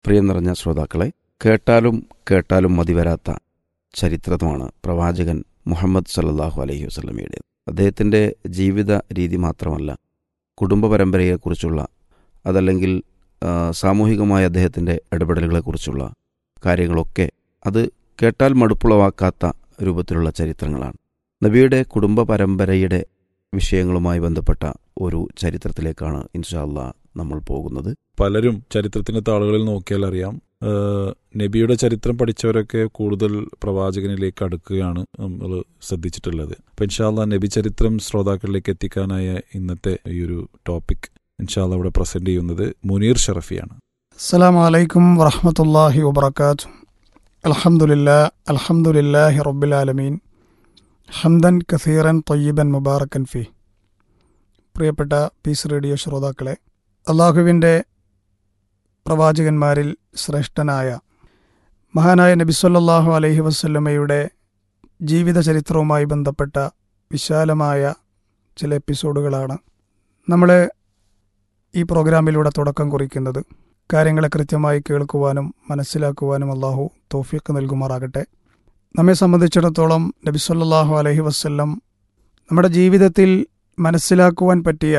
പ്രിയം നിറഞ്ഞ ശ്രോതാക്കളെ കേട്ടാലും കേട്ടാലും മതിവരാത്ത ചരിത്രമാണ് പ്രവാചകൻ മുഹമ്മദ് സല്ലല്ലാഹു അലൈഹി വസല്ലമയുടെ അദ്ദേഹത്തിൻ്റെ ജീവിത രീതി മാത്രമല്ല കുടുംബ പരമ്പരയെക്കുറിച്ചുള്ള അതല്ലെങ്കിൽ ആ, സാമൂഹികമായ അദ്ദേഹത്തിൻ്റെ ഇടപെടലുകളെക്കുറിച്ചുള്ള കാര്യങ്ങളൊക്കെ അത് കേട്ടാൽ മടുപ്പുളവാക്കാത്ത രൂപത്തിലുള്ള ചരിത്രങ്ങളാണ് നബിയുടെ കുടുംബ പരമ്പരയുടെ വിഷയങ്ങളുമായി ബന്ധപ്പെട്ട ഒരു ചരിത്രത്തിലേക്കാണ് ഇൻഷാല്ല നമ്മൾ പോകുന്നത് പലരും ചരിത്രത്തിന്റെ താളുകളിൽ നോക്കിയാൽ അറിയാം ഏഹ് നബിയുടെ ചരിത്രം പഠിച്ചവരൊക്കെ കൂടുതൽ പ്രവാചകനിലേക്ക് അടുക്കുകയാണ് നമ്മൾ ശ്രദ്ധിച്ചിട്ടുള്ളത് അപ്പൊ ഇൻഷാല്ല നബി ചരിത്രം ശ്രോതാക്കളിലേക്ക് എത്തിക്കാനായ ഇന്നത്തെ ഈ ഒരു ടോപ്പിക് ഇൻഷാല്ല ഇവിടെ പ്രസന്റ് ചെയ്യുന്നത് മുനീർ ഷറഫിയാണ് السلام عليكم ورحمة الله وبركاته الحمد لله الحمد لله رب العالمين حمدا كثيرا طيبا مباركا فيه പ്രിയപ്പെട്ട പീസ് റേഡിയോ ശ്രോതാക്കളെ അള്ളാഹുവിൻ്റെ പ്രവാചകന്മാരിൽ ശ്രേഷ്ഠനായ മഹാനായ നബിസ്വല്ലാഹു അലൈഹി വസ്ല്ലമയുടെ ജീവിത ചരിത്രവുമായി ബന്ധപ്പെട്ട വിശാലമായ ചില എപ്പിസോഡുകളാണ് നമ്മൾ ഈ പ്രോഗ്രാമിലൂടെ തുടക്കം കുറിക്കുന്നത് കാര്യങ്ങളെ കൃത്യമായി കേൾക്കുവാനും മനസ്സിലാക്കുവാനും അള്ളാഹു തോഫീക്ക് നൽകുമാറാകട്ടെ നമ്മെ സംബന്ധിച്ചിടത്തോളം നബി സല്ലല്ലാഹു അലൈഹി വസ്ല്ലം നമ്മുടെ ജീവിതത്തിൽ മനസ്സിലാക്കുവാൻ പറ്റിയ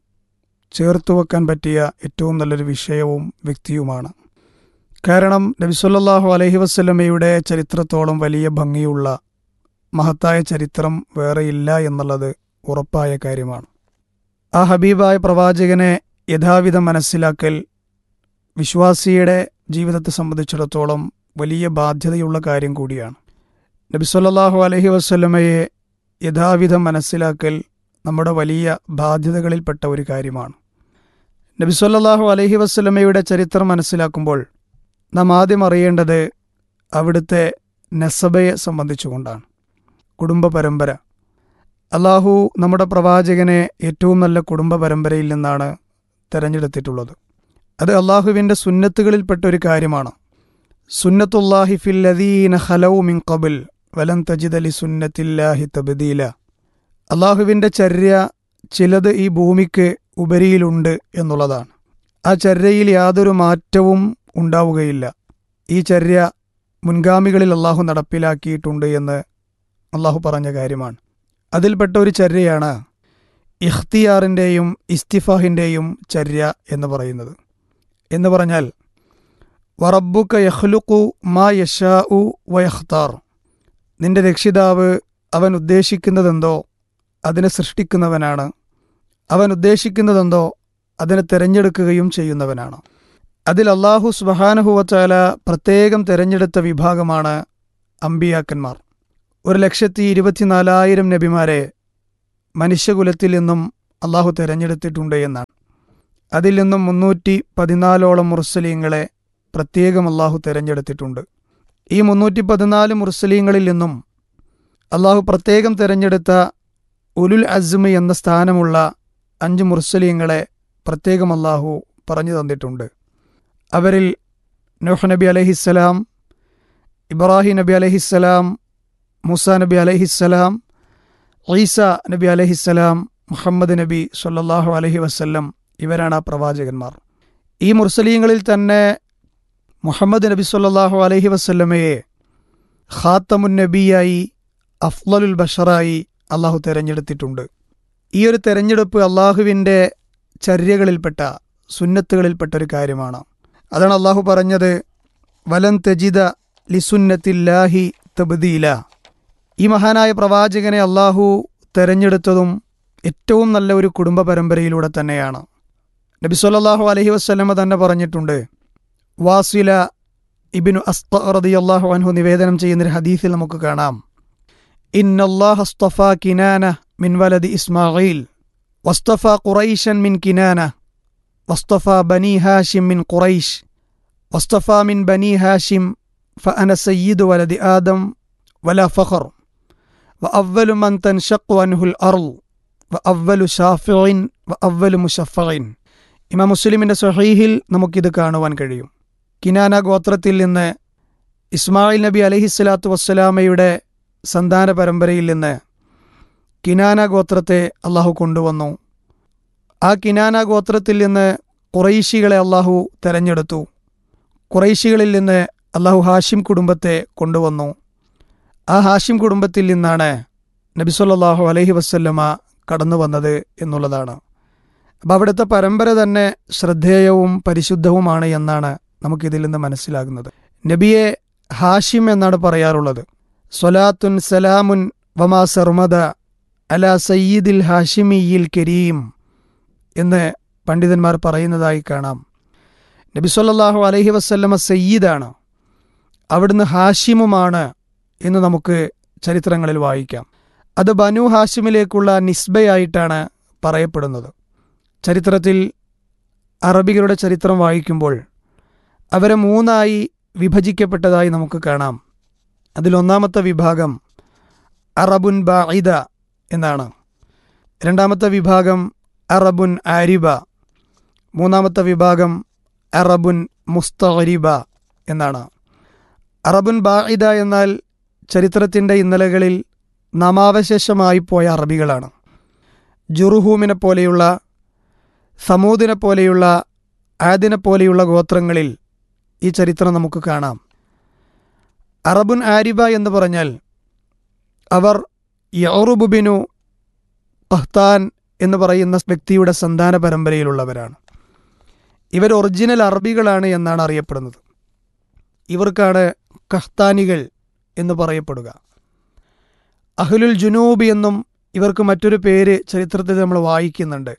ചേർത്തു വെക്കാൻ പറ്റിയ ഏറ്റവും നല്ലൊരു വിഷയവും വ്യക്തിയുമാണ് കാരണം നബി സല്ലല്ലാഹു അലൈഹി വസ്ല്ലമയുടെ ചരിത്രത്തോളം വലിയ ഭംഗിയുള്ള മഹത്തായ ചരിത്രം വേറെയില്ല എന്നുള്ളത് ഉറപ്പായ കാര്യമാണ് ആ ഹബീബായ പ്രവാചകനെ യഥാവിധം മനസ്സിലാക്കൽ വിശ്വാസിയുടെ ജീവിതത്തെ സംബന്ധിച്ചിടത്തോളം വലിയ ബാധ്യതയുള്ള കാര്യം കൂടിയാണ് നബി സല്ലല്ലാഹു അലൈഹി വസല്ലമയെ യഥാവിധം മനസ്സിലാക്കൽ നമ്മുടെ വലിയ ബാധ്യതകളിൽപ്പെട്ട ഒരു കാര്യമാണ് നബി സല്ലല്ലാഹു അലൈഹി വസല്ലമയുടെ ചരിത്രം മനസ്സിലാക്കുമ്പോൾ നാം ആദ്യം അറിയേണ്ടത് അവിടുത്തെ നസബയെ സംബന്ധിച്ചുകൊണ്ടാണ് കുടുംബ പരമ്പര അള്ളാഹു നമ്മുടെ പ്രവാചകനെ ഏറ്റവും നല്ല കുടുംബ പരമ്പരയിൽ നിന്നാണ് തെരഞ്ഞെടുത്തിട്ടുള്ളത് അത് അള്ളാഹുവിൻ്റെ സുന്നത്തുകളിൽപ്പെട്ട ഒരു കാര്യമാണ് സുന്നത്തുല്ലാഹി ഫില്ലദീന ഹലൗ മിൻ ഖബിൽ വലൻ തജിദലി സുന്നത്തില്ലാഹി തബ്ദീല അള്ളാഹുവിൻ്റെ ചര്യ ചിലത് ഈ ഭൂമിക്ക് ഉപരിയിലുണ്ട് എന്നുള്ളതാണ് ആ ചര്യയിൽ യാതൊരു മാറ്റവും ഉണ്ടാവുകയില്ല ഈ ചര്യ മുൻഗാമികളിൽ അള്ളാഹു നടപ്പിലാക്കിയിട്ടുണ്ട് എന്ന് അള്ളാഹു പറഞ്ഞ കാര്യമാണ് അതിൽപ്പെട്ട ഒരു ചര്യയാണ് ഇഖ്തിയാറിൻ്റെയും ഇസ്തിഫാഹിൻ്റെയും ചര്യ എന്ന് പറയുന്നത് എന്ന് പറഞ്ഞാൽ വറബുക്ക യഹ്ലുക്കു മാ യഷാ ഉ വയഖ്താർ നിന്റെ രക്ഷിതാവ് അവൻ ഉദ്ദേശിക്കുന്നതെന്തോ അതിനെ സൃഷ്ടിക്കുന്നവനാണ് അവൻ ഉദ്ദേശിക്കുന്നതെന്തോ അതിനെ തിരഞ്ഞെടുക്കുകയും ചെയ്യുന്നവനാണ് അതിൽ അള്ളാഹു സുബഹാനഹുവച്ചാല പ്രത്യേകം തിരഞ്ഞെടുത്ത വിഭാഗമാണ് അമ്പിയാക്കന്മാർ ഒരു ലക്ഷത്തി ഇരുപത്തിനാലായിരം നബിമാരെ മനുഷ്യകുലത്തിൽ നിന്നും അള്ളാഹു തിരഞ്ഞെടുത്തിട്ടുണ്ട് എന്നാണ് അതിൽ നിന്നും മുന്നൂറ്റി പതിനാലോളം മുർസലീങ്ങളെ പ്രത്യേകം അള്ളാഹു തിരഞ്ഞെടുത്തിട്ടുണ്ട് ഈ മുന്നൂറ്റി പതിനാല് മുർസലീങ്ങളിൽ നിന്നും അള്ളാഹു പ്രത്യേകം തിരഞ്ഞെടുത്ത ഉലുൽ അസ്മി എന്ന സ്ഥാനമുള്ള അഞ്ച് മുർസലീങ്ങളെ പ്രത്യേകം അള്ളാഹു പറഞ്ഞു തന്നിട്ടുണ്ട് അവരിൽ നൂഹ് നബി അലഹിസ്സലാം ഇബ്രാഹിം നബി അലഹിസ്സലാം മൂസ നബി അലഹിസ്സലാം ഈസ നബി അലഹിസ്സലാം മുഹമ്മദ് നബി സല്ലല്ലാഹു അലഹി വസ്ല്ലം ഇവരാണ് ആ പ്രവാചകന്മാർ ഈ മുർസലീങ്ങളിൽ തന്നെ മുഹമ്മദ് നബി സല്ലല്ലാഹു അലഹി വസ്ല്ലമയെ ഖാത്തമുൻ നബിയായി അഫ്ലലുൽ ബഷറായി അള്ളാഹു തെരഞ്ഞെടുത്തിട്ടുണ്ട് ഈ ഒരു തെരഞ്ഞെടുപ്പ് അള്ളാഹുവിൻ്റെ ചര്യകളിൽപ്പെട്ട സുന്നത്തുകളിൽപ്പെട്ട ഒരു കാര്യമാണ് അതാണ് അള്ളാഹു പറഞ്ഞത് വലൻ തെജിദ ലിസുന്നത്തില്ലാഹി തബ്ദീല ഈ മഹാനായ പ്രവാചകനെ അള്ളാഹു തെരഞ്ഞെടുത്തതും ഏറ്റവും നല്ല ഒരു കുടുംബ പരമ്പരയിലൂടെ തന്നെയാണ് നബി സല്ലല്ലാഹു അലൈഹി വസ്ലമ തന്നെ പറഞ്ഞിട്ടുണ്ട് വാസില ഇബിനു അസ്ത റളിയല്ലാഹു അൻഹു നിവേദനം ചെയ്യുന്നൊരു ഹദീസിൽ നമുക്ക് കാണാം ഇന്നല്ലാഹ അസ്തഫ കിനാന മിൻ വലദി ഇസ്മായിൽ വസ്തഫ ഖുറൈശൻ മിൻ കിനാന വസ്തഫ ബനി ഹാഷിം മിൻ ഖുറൈഷ് വസ്തഫ മിൻ ബനി ഹാഷിം فأنا سيد ولد آدم ولا فخر وأول من تنشق عنه الأرض وأول شافع وأول مشفع ഇമാം മുസ്ലിമിന്റെ സഹീഹിൽ നമുക്കിത് കാണുവാൻ കഴിയും കിനാന ഗോത്രത്തിൽ നിന്ന് ഇസ്മായിൽ നബി അലഹിസ്സലാത്തു വസ്സലാമയുടെ സന്താന പരമ്പരയിൽ നിന്ന് കിനാന ഗോത്രത്തെ അള്ളാഹു കൊണ്ടുവന്നു ആ കിനാന ഗോത്രത്തിൽ നിന്ന് കുറൈശികളെ അള്ളാഹു തെരഞ്ഞെടുത്തു കുറൈശികളിൽ നിന്ന് അള്ളാഹു ഹാഷിം കുടുംബത്തെ കൊണ്ടുവന്നു ആ ഹാഷിം കുടുംബത്തിൽ നിന്നാണ് നബി സല്ലല്ലാഹു അലൈഹി വസല്ലമ കടന്നു വന്നത് എന്നുള്ളതാണ് അപ്പം അവിടുത്തെ പരമ്പര തന്നെ ശ്രദ്ധേയവും പരിശുദ്ധവുമാണ് എന്നാണ് നമുക്കിതിൽ നിന്ന് മനസ്സിലാകുന്നത് നബിയെ ഹാഷിം എന്നാണ് പറയാറുള്ളത് സ്വലാത്തുൻ സലാമുൻ വമാ സർമദ അല സയ്യിദിൽ ഹാഷിമിയിൽ കരീം എന്ന് പണ്ഡിതന്മാർ പറയുന്നതായി കാണാം നബി സല്ലല്ലാഹു അലൈഹി വസല്ലമ സയ്യിദാണ് അവിടുന്ന് ഹാഷിമുമാണ് എന്ന് നമുക്ക് ചരിത്രങ്ങളിൽ വായിക്കാം അത് ബനു ഹാഷിമിലേക്കുള്ള നിസ്ബയായിട്ടാണ് പറയപ്പെടുന്നത് ചരിത്രത്തിൽ അറബികളുടെ ചരിത്രം വായിക്കുമ്പോൾ അവരെ മൂന്നായി വിഭജിക്കപ്പെട്ടതായി നമുക്ക് കാണാം അതിലൊന്നാമത്തെ വിഭാഗം അറബുൻ ബാഇദ എന്നാണ് രണ്ടാമത്തെ വിഭാഗം അറബുൻ ആരിബ മൂന്നാമത്തെ വിഭാഗം അറബുൻ മുസ്തഖരിബ എന്നാണ് അറബുൻ ബാഇദ എന്നാൽ ചരിത്രത്തിൻ്റെ ഇന്നലകളിൽ നാമാവശേഷമായി പോയ അറബികളാണ് ജുറുഹൂമിനെ പോലെയുള്ള സമൂദിനെ പോലെയുള്ള ആദിനെ പോലെയുള്ള ഗോത്രങ്ങളിൽ ഈ ചരിത്രം നമുക്ക് കാണാം അറബുൻ ആരിബ എന്ന് പറഞ്ഞാൽ അവർ യൗറുബുബിനു ഖഹ്താൻ എന്ന് പറയുന്ന വ്യക്തിയുടെ സന്താന പരമ്പരയിലുള്ളവരാണ് ഇവർ ഒറിജിനൽ അറബികളാണ് എന്നാണ് അറിയപ്പെടുന്നത് ഇവർക്കാണ് കഹ്താനികൾ എന്ന് പറയപ്പെടുക അഹ്ലുൽ ജുനൂബ് എന്നും ഇവർക്ക് മറ്റൊരു പേര് ചരിത്രത്തിൽ നമ്മൾ വായിക്കുന്നുണ്ട്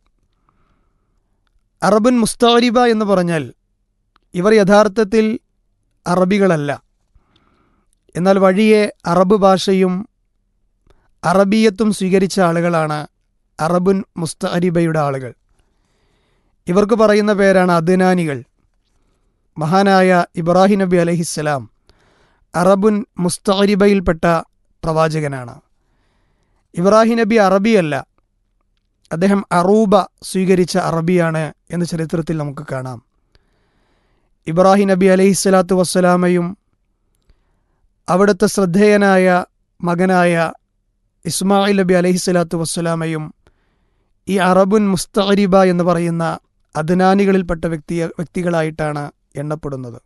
അറബുൻ മുസ്താരിബ എന്ന് പറഞ്ഞാൽ ഇവർ യഥാർത്ഥത്തിൽ അറബികളല്ല എന്നാൽ വഴിയെ അറബ് ഭാഷയും അറബിയത്തും സ്വീകരിച്ച ആളുകളാണ് അറബുൻ മുസ്തഅരിബയുടെ ആളുകൾ ഇവർക്ക് പറയുന്ന പേരാണ് അദ്നാനികൾ മഹാനായ ഇബ്രാഹിം നബി അലഹിസ്സലാം അറബുൻ മുസ്തഅരിബയിൽപ്പെട്ട പ്രവാചകനാണ് ഇബ്രാഹിം നബി അറബിയല്ല അദ്ദേഹം അറൂബ സ്വീകരിച്ച അറബിയാണ് എന്ന് ചരിത്രത്തിൽ നമുക്ക് കാണാം ഇബ്രാഹിം നബി അലഹിസ്സലാത്തു വസ്സലാമയും അവിടുത്തെ ശ്രദ്ധേയനായ മകനായ ഇസ്മായിൽ നബി അലഹിസ്സലാത്തു വസ്സലാമയും ഈ അറബുൻ മുസ്തഖരിബ എന്ന് പറയുന്ന അദ്നാനികളിൽപ്പെട്ട വ്യക്തി വ്യക്തികളായിട്ടാണ് എണ്ണപ്പെടുന്നത്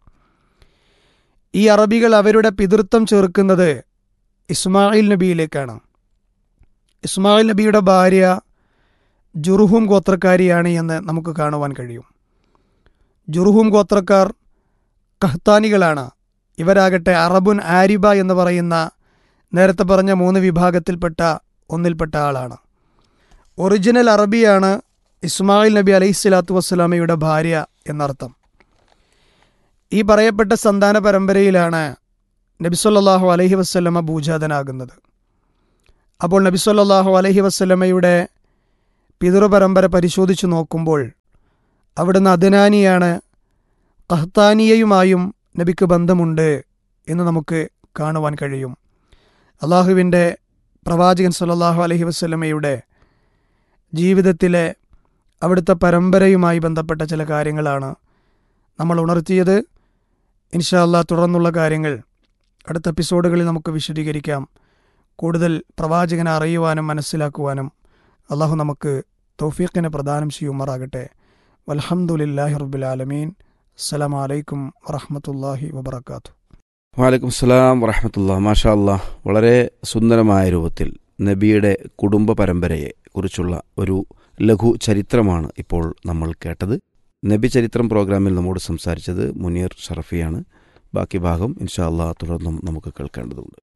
ഈ അറബികൾ അവരുടെ പിതൃത്വം ചേർക്കുന്നത് ഇസ്മായിൽ നബിയിലേക്കാണ് ഇസ്മായിൽ നബിയുടെ ഭാര്യ ജുറുഹും ഗോത്രക്കാരിയാണ് എന്ന് നമുക്ക് കാണുവാൻ കഴിയും ജുറുഹും ഗോത്രക്കാർ കഹ്താനികളാണ് ഇവരാകട്ടെ അറബുൻ ആരിബ എന്ന് പറയുന്ന നേരത്തെ പറഞ്ഞ മൂന്ന് വിഭാഗത്തിൽപ്പെട്ട ഒന്നിൽപ്പെട്ട ആളാണ് ഒറിജിനൽ അറബിയാണ് ഇസ്മായിൽ നബി അലൈഹി സ്വലാത്തു വസ്സലാമയുടെ ഭാര്യ എന്നർത്ഥം ഈ പറയപ്പെട്ട സന്താന പരമ്പരയിലാണ് നബിസ്വല്ലാഹു അലൈഹി വസ്ലമ ഭൂജാതനാകുന്നത് അപ്പോൾ നബിസ്വല്ലാഹു അലൈഹി വസ്ലമയുടെ പിതൃപരമ്പര പരിശോധിച്ചു നോക്കുമ്പോൾ അവിടുന്ന് അദനാനിയാണ് കഹ്താനിയയുമായും നബിക്ക് ബന്ധമുണ്ട് എന്ന് നമുക്ക് കാണുവാൻ കഴിയും അള്ളാഹുവിൻ്റെ പ്രവാചകൻ സല്ലാഹു അലഹി വസ്ലമയുടെ ജീവിതത്തിലെ അവിടുത്തെ പരമ്പരയുമായി ബന്ധപ്പെട്ട ചില കാര്യങ്ങളാണ് നമ്മൾ ഉണർത്തിയത് ഇൻഷാല്ല തുടർന്നുള്ള കാര്യങ്ങൾ അടുത്ത എപ്പിസോഡുകളിൽ നമുക്ക് വിശദീകരിക്കാം കൂടുതൽ പ്രവാചകനെ അറിയുവാനും മനസ്സിലാക്കുവാനും അള്ളാഹു നമുക്ക് തൗഫീഖിനെ പ്രദാനം ചെയ്യുമാറാകട്ടെ വലഹമുല്ലാഹി റബ്ബുലാലമീൻ അസ്സലാം വലൈക്കും വറഹമത്തല്ലാഹി വബർക്കാത്തു വാലൈക്കും സ്ലാം വറഹമത്തുള്ള മാഷാ അല്ലാ വളരെ സുന്ദരമായ രൂപത്തിൽ നബിയുടെ കുടുംബ പരമ്പരയെ കുറിച്ചുള്ള ഒരു ലഘു ചരിത്രമാണ് ഇപ്പോൾ നമ്മൾ കേട്ടത് നബി ചരിത്രം പ്രോഗ്രാമിൽ നമ്മോട് സംസാരിച്ചത് മുനീർ ഷറഫിയാണ് ബാക്കി ഭാഗം ഇൻഷാ അല്ലാ തുടർന്നും നമുക്ക് കേൾക്കേണ്ടതുണ്ട്